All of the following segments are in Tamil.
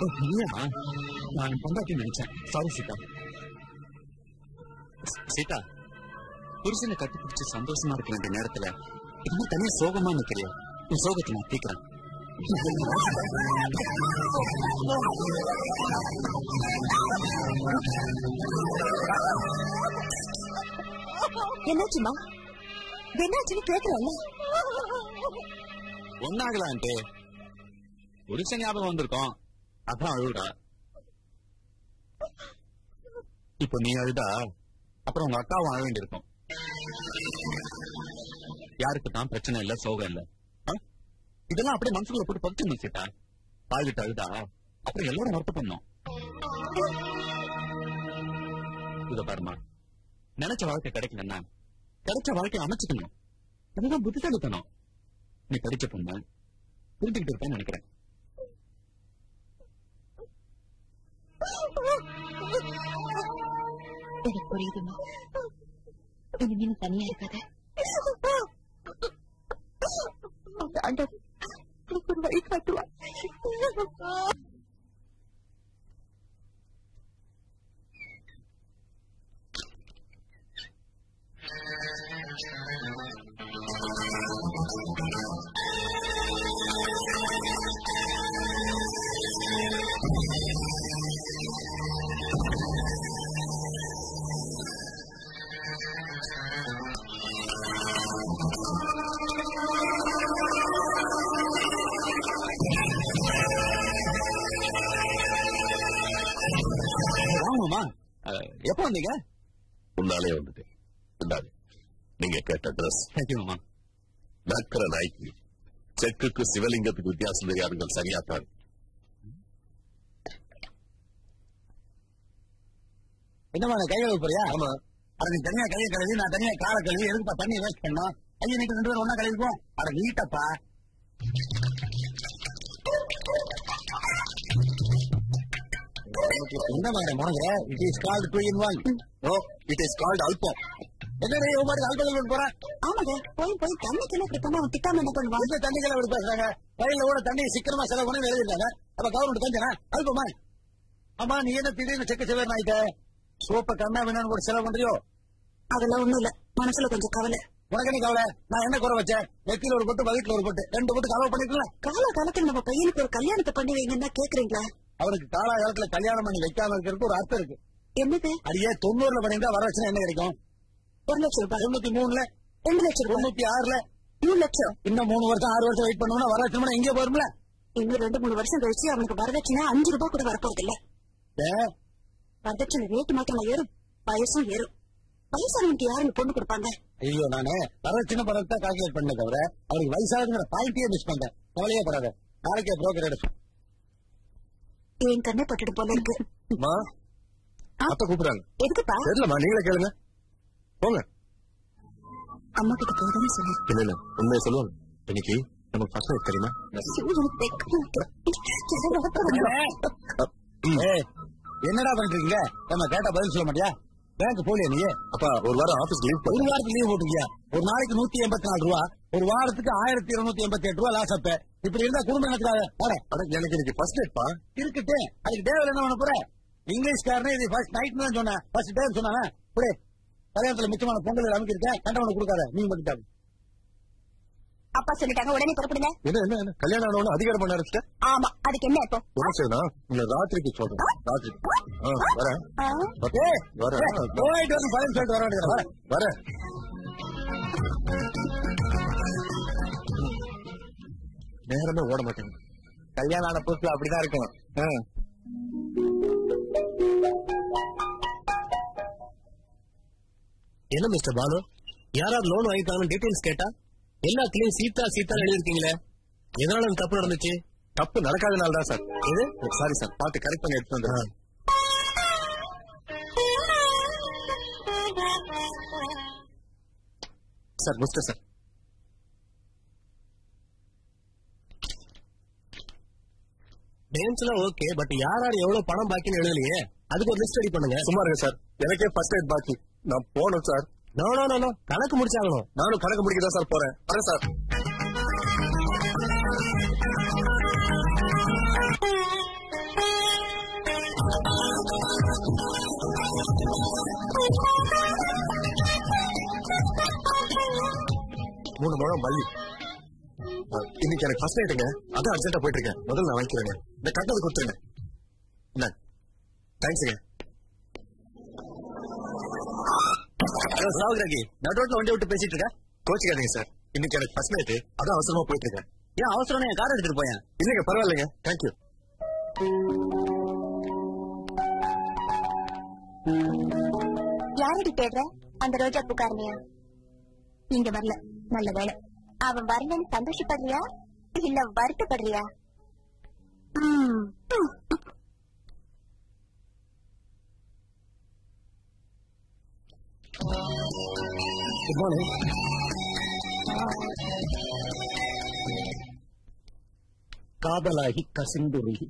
இல்லையா நான் பொண்டாட்டி நினைச்சேன் சாரி சீதா சீதா புருஷனை கட்டிப்பிடிச்சு சந்தோஷமா இருக்க வேண்டிய நேரத்துல இன்னும் தனியா சோகமா நிக்கிறியா உன் சோகத்தை நான் தீக்கிறேன் என்னாச்சுமா என்னாச்சுன்னு கேக்குறல்ல ஒன்னாகலான்ட்டு புருஷன் ஞாபகம் வந்திருக்கோம் அதான் அழுகுறா இப்போ நீ அழுதா அப்புறம் உங்க அக்காவும் அழ வேண்டியிருக்கும் யாருக்கு தான் பிரச்சனை இல்ல சோகம் இல்ல ஆ? இதெல்லாம் அப்படியே மனசுக்குள்ள போட்டு பறிச்சு சீதா பாதிட்டு அழுதா அப்புறம் எல்லாரும் வருத்தப்படணும் இத பாருமா நினைச்ச வாழ்க்கை கிடைக்கலன்னா கிடைச்ச வாழ்க்கையை அமைச்சுக்கணும் அதுதான் புத்திசாலித்தனம் நீ படிச்ச பொண்ணு புரிஞ்சுக்கிட்டு இருப்பேன்னு நினைக்கிறேன் எனக்கு புரியுதுமா இனிமே நீ தனியா இருக்காத அந்த ஆண்டவன் எனக்கு ஒரு வழி காட்டுவா ஆமாமா எப்போ வந்தீங்க முன்னாலே வந்துட்டேன் இந்தாங்க நீங்க கேட்ட ட்ரெஸ் தேங்க்யூ மாமா டாக்டர் நாய்க்கு செக்குக்கு சிவலிங்கத்துக்கு வித்தியாசம் தெரியாதுங்கள் சரியாத்தான் என்னமா கை கழுவ போறியா ஆமா அட நீ தனியா கையை கழுவி நான் தனியா காலை கழுவி எதுக்குப்பா தண்ணி வேஸ்ட் பண்ணோம் ஐயா நீங்க ரெண்டு பேரும் ஒண்ணா கழுவிக்குவோம் அட நீட்டப்பா என்ன மேடம் முடங்குற it is called two in one ஓ இட் இஸ் கால்டு அல்பம் என்ன நீ உமாரி அல்பம் போறேன் ஆமாங்க போய் போய் தண்ணிக்கெல்லாம் இப்படி பண்ணா அவன் திட்டாம என்ன பண்ணுவான் இந்த தண்ணிகளை அப்படி பேசுறாங்க வயல்ல கூட தண்ணி சிக்கனமா செலவு பண்ணி எழுதிருக்காங்க அப்ப கவர்மெண்ட் தஞ்சனா அல்பமா ஆமா நீ என்ன திடீர்னு செக்க செவர் ஆயிட்ட சோப்ப கண்ணா வேணும்னு கூட செலவு பண்றியோ அதெல்லாம் ஒண்ணும் இல்ல மனசுல கொஞ்சம் கவலை உனக்கு என்ன கவலை நான் என்ன குறை வச்சேன் நெத்தியில ஒரு பொட்டு வயிற்றுல ஒரு பொட்டு ரெண்டு பொட்டு கலவை பண்ணிருக்கல கால காலத்துல நம்ம பையனுக்கு ஒரு கல்யாணத்தை பண்ணி வைங்கன்னா கேக்குறீங்களா அவனுக்கு காலாகாலத்துல கல்யாணம் பண்ணி வைக்காம இருக்கிறதுக்கு ஒரு அர்த்தம் இருக்கு என்னது அடியே தொண்ணூறுல பண்ணிருந்தா வரவச்சுனா என்ன கிடைக்கும் ஒரு லட்சம் ரூபாய் தொண்ணூத்தி மூணுல ரெண்டு லட்சம் ரூபாய் தொண்ணூத்தி ஆறுல மூணு லட்சம் இன்னும் மூணு வருஷம் ஆறு வருஷம் வெயிட் பண்ணோம்னா வரவச்சுனா எங்கே போயிரும்ல இன்னும் ரெண்டு மூணு வருஷம் கழிச்சு அவனுக்கு வரதட்சணை அஞ்சு ரூபாய் கூட வரப்போறது இல்ல ஏ, வரதட்சணை ரேட்டு மட்டும் ஏறும் வயசும் ஏறும் வயசானவனுக்கு யாருங்க பொண்ணு கொடுப்பாங்க ஐயோ நானு வரவச்சுன படத்தை கால்குலேட் பண்ண தவிர அவருக்கு வயசாகுங்கிற பாயிண்டே மிஸ் பண்ணேன் கவலையே படாத நாளைக்கே புரோக்கர் எடுப்பேன் என் கண்ணை பட்டுட்டு போல இருக்கு அம்மா அத்தை கூப்பிடுறாங்க எதுக்குப்பா தெரியலம்மா நீங்களே கேளுங்க போங்க அம்மா கிட்ட போதும்னு சொல்லு இல்ல இல்ல உண்மையை சொல்லுவாங்க இன்னைக்கு நமக்கு ஃபர்ஸ்ட் நைட் தெரியுமா ஏய், என்னடா பண்றீங்க நம்ம கேட்டா பதில் சொல்ல மாட்டியா பேங்க் போலியா நீ அப்பா ஒரு வாரம் ஆபீஸ் லீவ் ஒரு வாரத்துக்கு லீவ் போட்டுக்கியா ஒரு நாளைக்கு நூத்தி எண்பத்தி நாலு ரூபா ஒரு வாரத்துக்கு ஆயிரத்தி இருநூத்தி எண்பத்தி எட்டு ரூபா லாஸ் அப்ப இப்படி இருந்தா குடும்பம் எனக்கு போட எனக்கு இன்னைக்கு ஃபர்ஸ்ட் நைட்பா இருக்கட்டு அதுக்கு தேவையில்ல என்ன பண்ண போற இங்கிலீஷ்காரனே இது ஃபர்ஸ்ட் நைட் தான் சொன்னேன் ஃபர்ஸ்ட் டே சொன்னாங்க இப்படி கல்யாணத்துல மிச்சமான பொங்கல் அமைக்கிருக்கேன் கண்டவனை கொடுக்காத நீ மட்டும் அப்பா சொல்லிட்டாங்க உடனே புறப்படுங்க என்ன என்ன என்ன கல்யாணம் ஆனவன அதிகாரம் பண்ண ஆரம்பிச்சிட்ட ஆமா அதுக்கு என்ன இப்போ என்ன செய்யணும் இல்ல ராத்திரிக்கு சொல்றேன் ராத்திரிக்கு ஆ, வரேன் ஆ? ஓகே வரேன் போயிட்டு வந்து பதில் சொல்லிட்டு வர வேண்டியது வரேன் வரேன் நேரமே ஓட மாட்டேங்க கல்யாணம் ஆன புதுசுல அப்படிதான் இருக்கும் ஆ. என்ன மிஸ்டர் பானு யாராவது லோன் வாங்கிட்டாங்கன்னு டீடைல்ஸ் கேட்டா எல்லாத்துலயும் சீதா சீதா எழுதிருக்கீங்களே எதனால இந்த தப்பு நடந்துச்சு தப்பு நடக்காதனால தான் சார் இது சாரி சார் பார்த்து கரெக்ட் பண்ணி எடுத்து வந்துடுறேன் சார் முடிச்சிட்டேன் சார் நேம்ஸ் எல்லாம் ஓகே பட் யார் யார் எவ்வளவு பணம் பாக்கின்னு எழுதலையே அதுக்கு ஒரு லிஸ்ட் ரெடி பண்ணுங்க சும்மா இருங்க சார் எனக்கே ஃபர்ஸ்ட் நைட் பாக்கி நான் போகணும் sir no no no no கணக்கு முடிச்சாகணும் நானும் கணக்கு முடிக்க தான் சார் போறேன் வரேன் சார் மூணு முழம் மல்லி அஹ், இன்னைக்கு எனக்கு ஃபர்ஸ்ட் நைட்டுங்க அதான் அர்ஜென்ட்டா போயிட்டு இருக்கேன் முதல்ல நான் வாங்கிக்கிறேங்க இந்த கட்டது கொடுத்துருங்க என்ன தேங்க்ஸுங்க சாவுகிராகி நடுரோட்ல வண்டி விட்டு பேசிட்டு இருக்க கோச்சிக்காதீங்க சார் இன்னைக்கு எனக்கு ஃபர்ஸ்ட் நைட்டு அதான் அவசரமா போயிட்டு இருக்கேன் ஏன் அவசரம் என் கார் எடுத்துட்டு போயேன் இல்லைங்க பரவாயில்லைங்க தேங்க்யூ யாரடி தேடுற அந்த ரோஜா பூக்காரனையா இங்க வரல நல்ல வேலை அவன் வரலன்னு சந்தோஷப்படுறியா இல்ல வருத்தப்படுறியா ம். குட் மார்னிங் காதலாகி கசிந்துருகி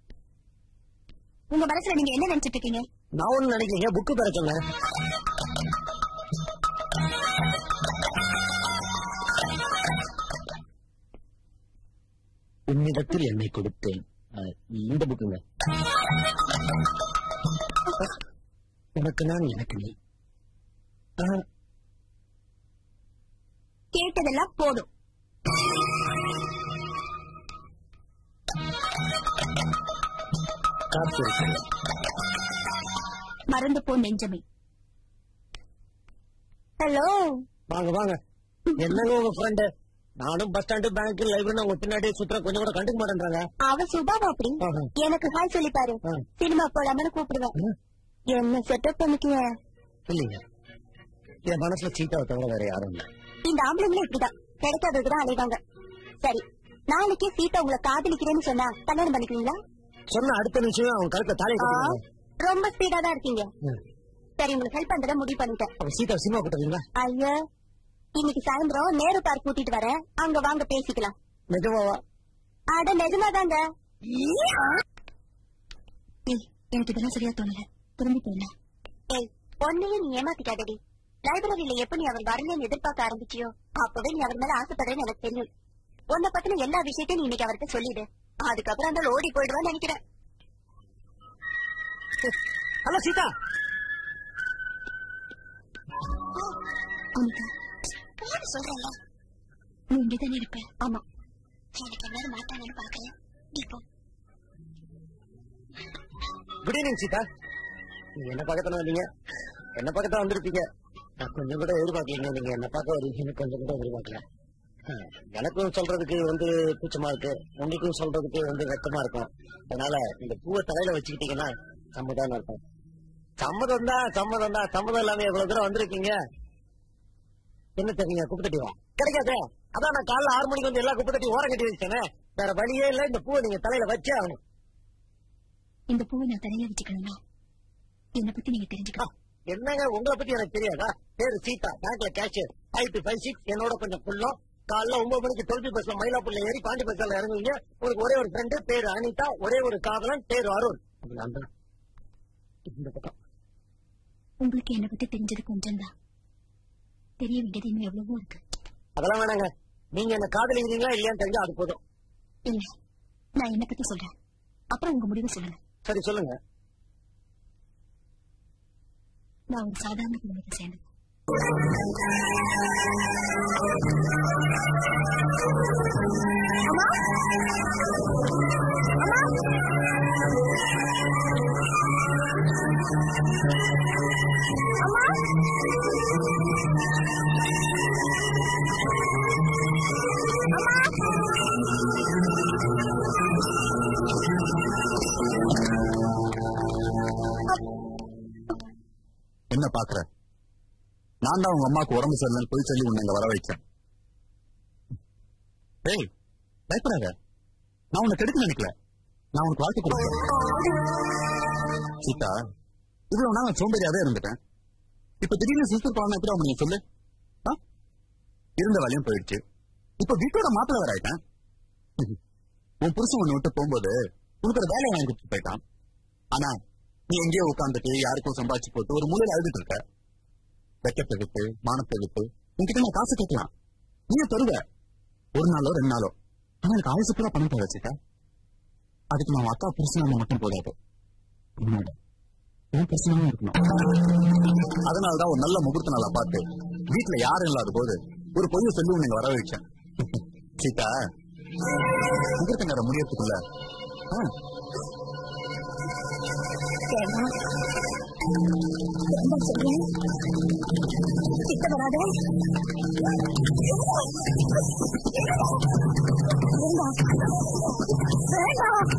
உங்க மனசுல நீங்க என்ன நினைச்சிட்டு இருக்கீங்க நான் ஒண்ணு நினைக்கிறீங்க புக்கு பெற சொன்னேன் உன்னிடத்தில் என்னை கொடுத்தேன் அஹ், இந்த புக்குங்க உனக்கு நான் எனக்கு நீ அஹ், கேட்டதெல்லாம் போதும் காத்திருக்கிறேன் மறந்து போ நெஞ்சமே ஹலோ வாங்க வாங்க என்னங்க உங்க ஃப்ரெண்டு நானும் பஸ் ஸ்டாண்டு பேங்க் லைப்ரரி உங்க பின்னாடி சுத்துற கொஞ்சம் கூட கண்டுக்க மாட்டேன்றாங்க அவ சுபாவா அப்படி ஆஹா. எனக்கு ஹாய் சொல்லி பாரு ஆ. சினிமா போலாமனு கூப்பிடுவேன் ம். என்ன செட்டப் பண்ணிக்குவேன் இல்லைங்க என் மனசுல சீட்டாவை தவிர வேற யாரும் இல்ல இந்த ஆம்பளைங்களும் இப்படிதான் கிடைக்காததுதான் அலைவாங்க சரி நாளைக்கே சீதா உங்களை காதலிக்கிறேன்னு சொன்னா கல்யாணம் பண்ணிக்குவீங்களா சொன்ன அடுத்த நிமிஷமே அவன் கழுத்த தாலி ஆ, கட்டிடுவாங்க. ரொம்ப ஸ்பீடா தான் இருக்கீங்க ம். சரி உங்களுக்கு ஹெல்ப் பண்றத முடிவு பண்ணிட்டேன் அப்ப சீதா சினிமா போட்டுறீங்களா ஐயா இன்னைக்கு சாயந்தரம் நேரு பார்க் கூட்டிட்டு வரேன் அங்க வாங்க பேசிக்கலாம் நிஜமாவா அட நிஜமாதாங்க ஏய் எனக்கு இதெல்லாம் சரியா தோணல திரும்பி போயிடலாம் ஏய் பொண்ணையே நீ ஏமாத்திக்காதடி லைப்ரரியில எப்ப நீ அவர் வரலன்னு எதிர்பார்க்க ஆரம்பிச்சியோ அப்பவே நீ அவர் மேல ஆசைப்படுறேன்னு எனக்கு தெரியும் உன்னை பத்தின எல்லா விஷயத்தையும் நீ இன்னைக்கு அவர்கிட்ட சொல்லிடு அதுக்கப்புறம் அந்த ஓடி போயிடுவான்னு நினைக்கிறேன் ஹலோ சீதா அனிதா நான் சொல்றேன்ல நீ இங்கதானே இருப்ப ஆமா எனக்கு எல்லாரும் மாட்டானு பாக்கல இப்போ குட் ஈவினிங் சீதா நீங்க என்ன பக்கத்துல வந்தீங்க என்ன பக்கத்துல வந்திருப்பீங்க நான் கொஞ்சம் கூட எதிர்பார்க்கலீங்க நீங்க என்ன பார்க்க வரீங்கன்னு கொஞ்சம் கூட எதிர்பார்க்கல ஆ, எனக்கும் சொல்றதுக்கு வந்து கூச்சமா இருக்கு உங்களுக்கும் சொல்றதுக்கு வந்து வெக்கமா இருக்கும் அதனால இந்த பூவை தலையில வச்சுக்கிட்டீங்கன்னா சம்மதம் இருக்கும் சம்மதம் தான் சம்மதம் தான் சம்மதம் இல்லாம எவ்வளவு தூரம் வந்திருக்கீங்க என்ன தெரியுங்க குப்பத்தட்டி வா கிடைக்காதே அதான் நான் காலைல ஆறு மணிக்கு வந்து எல்லா குப்பத்தட்டி ஓரம் கட்டி வச்சேனே வேற வழியே இல்ல இந்த பூவை நீங்க தலையில வச்சே ஆகணும் இந்த பூவை நான் தனியா வச்சுக்கணும்னா என்னை பத்தி நீங்க ஆ, தெரிஞ்சுக்கலாம் என்னங்க உங்களை பத்தி எனக்கு தெரியாதா பேரு சீதா பேங்க்ல கேஷியர் ஃபைவ் ஃபைவ் சிக்ஸ் என்னோட கொஞ்சம் ஃபுல்லும் காலைல ஒன்பது மணிக்கு டுவெல்பி பஸ்ல மயிலாப்பூர்ல ஏறி பாண்டி பஸ்ல இறங்குவீங்க உங்களுக்கு ஒரே ஒரு ஃப்ரெண்டு பேரு அனிதா ஒரே ஒரு காதலன் பேரு அருண் அது நான் தான். இந்த பக்கம் உங்களுக்கு என்னை பத்தி தெரிஞ்சது கொஞ்சம் தான் தெரிய வேண்டியது இன்னும் எவ்வளவோ இருக்கு அதெல்லாம் வேணாங்க நீங்க என்ன காதலிக்கிறீங்களா இல்லையான்னு தெரிஞ்சா அது போதும் இல்ல நான் என்னை பத்தி சொல்றேன் அப்புறம் உங்க முடிவு சொல்லுங்க சரி சொல்லுங்க நான் ஒரு சாதாரண குடும்பத்தை சேர்ந்தது என்ன பாக்குற நான் தான் உங்க அம்மாக்கு உடம்பு சரியில்லைன்னு போய் சொல்லி உன்னை இங்க வர வைச்சேன் ஏய் பயப்படாத நான் உன்னை கெடுக்க நினைக்கல நான் உனக்கு வாழ்க்கை கொடுக்கிறேன் சீதா இவ்வளவு நாள் நான் சோம்பேறியாவே இருந்துட்டேன் இப்ப திடீர்னு சிஸ்டர் பாவனை எப்படி அவங்க நீங்க சொல்லு ஆ? இருந்த வேலையும் போயிடுச்சு இப்ப வீட்டோட மாப்பிள்ள வேற ஆயிட்டேன் உன் புருஷன் உன்னை விட்டு போகும்போது உனக்கு ஒரு வேலையை வாங்கி கொடுத்து போயிட்டான் ஆனா நீ எங்கேயோ உட்காந்துட்டு யாருக்கும் சம்பாதிச்சு போட்டு ஒரு மூலையில அழுதுட்டு இருக்க வெக்கத்தை விட்டு மானத்தை விட்டு உன்கிட்ட நான் காசு கேட்கலாம் நீங்க தருவ ஒரு நாளோ ரெண்டு நாளோ ஆனா எனக்கு ஆயுசு பூரா பணம் தேவை வச்சுக்க அதுக்கு நான் உன் அக்கா புருஷனால மட்டும் போதாது உன்னோட உன் பிரச்சனையும் இருக்கணும் அதனாலதான் ஒரு நல்ல முகூர்த்த நாளா பார்த்து வீட்டுல யாரும் இல்லாத போது ஒரு பொய்ய சொல்லி உன்னை வர வச்சேன் சீதா முகூர்த்த நேரம் முடியறதுக்குள்ள ஆ, கிட்ட வராத வேண்டாம்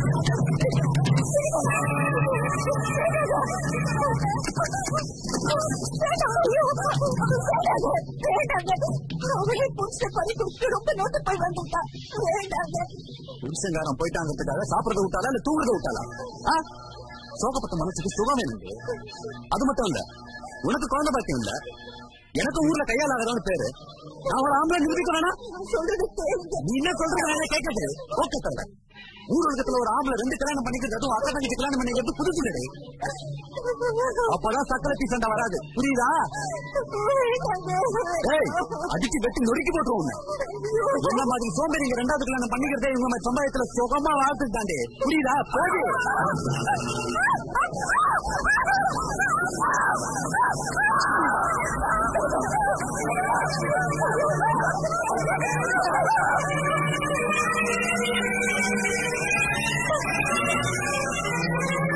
அவளே புடிச்ச பறி கொடுத்து ரொம்ப நோட்டு போய் வந்துட்டா வேண்டாங்க புருஷங்காரன் போயிட்டாங்கிறதுக்காக சாப்பிடறத விட்டாலா இல்ல தூங்குறத விட்டாலா ஆ? சோகப்பட்ட மனசுக்கு சுகம் வேணுங்க அது மட்டும் இல்ல உனக்கு குழந்தை பாக்கியம் இல்ல எனக்கு ஊர்ல கையால் ஆகாதவனு பேரு நான் அவளை ஆம்பளை நிரூபிக்க வேணாம் சொல்றது கேளுங்க நீ என்ன சொல்ற கேட்கறது ஓகே தவிர ஊர் உலகத்துல ஒரு ஆம்பளை ரெண்டு கல்யாணம் பண்ணிக்கிறது அதுவும் அக்கா தங்கச்சி கல்யாணம் பண்ணிக்கிறது புதுசு கிடையாது அப்பதான் சக்கரை பீஸ் சண்டை வராது புரியுதா ஏய் அடிச்சு வெட்டி நொறுக்கி போட்டுருவோம் உன்னை. என்ன மாதிரி சோம்பேறிங்க ரெண்டாவது கல்யாணம் பண்ணிக்கிறதே இவங்க மாதிரி சமுதாயத்துல சுகமா வாழ்த்துட்டு தாண்டி புரியுதா போது வேண்டாங்க